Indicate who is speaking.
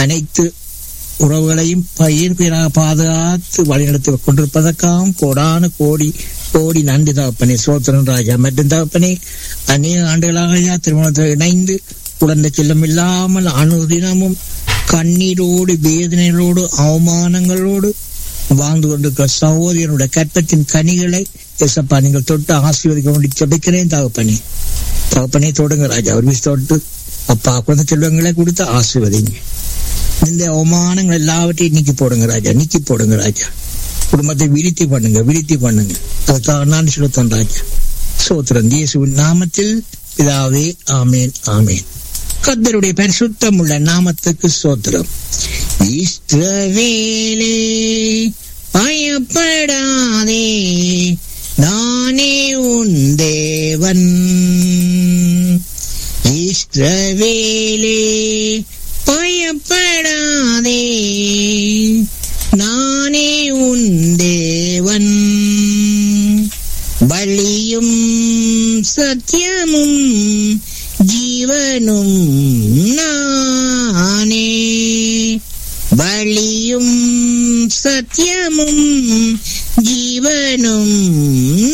Speaker 1: அனைத்து உறவுகளையும் பயிர் பயிராக பாதுகாத்து வழிநடத்தி கொண்டிருப்பதற்காகவும் கோடான கோடி கோடி நன்றி தகப்பனே சோத்திரன் ராஜா மற்றும் தகப்பனே அநேக ஆண்டுகளாக ஐயா திருமணத்தில் இணைந்து குழந்தை செல்லம் இல்லாமல் அனுதினமும் கண்ணீரோடு வேதனைகளோடு அவமானங்களோடு வாழ்ந்து கொண்டிருக்கிற சகோதரனுடைய கற்பத்தின் கனிகளை எசப்பா நீங்கள் தொட்டு ஆசீர்வதிக்க வேண்டி ஜபிக்கிறேன் தகப்பனே தகப்பனே தொடுங்க ராஜா ஒரு விஷயம் தொட்டு அப்பா குழந்தை செல்வங்களை கொடுத்து ஆசீர்வதிங்க இந்த அவமானங்கள் எல்லாவற்றையும் நீக்கி போடுங்க ராஜா நீக்கி போடுங்க ராஜா குடும்பத்தை விருத்தி பண்ணுங்க விருத்தி பண்ணுங்க அதுக்காக நான் செலுத்தன் ராஜா சோத்திரன் இயேசுவின் நாமத்தில் பிதாவே ஆமேன் ஆமேன் கத்தருடைய பரிசுத்தம் உள்ள நாமத்துக்கு சோத்திரம் இஸ்ரவேலே பயப்படாதே நானே உன் தேவன் இஸ்ரவேலே பயப்படாதே நானே உன் தேவன் வழியும் சத்தியமும் ஜீவனும் நானே வழியும் சத்தியமும் ஜீவனும்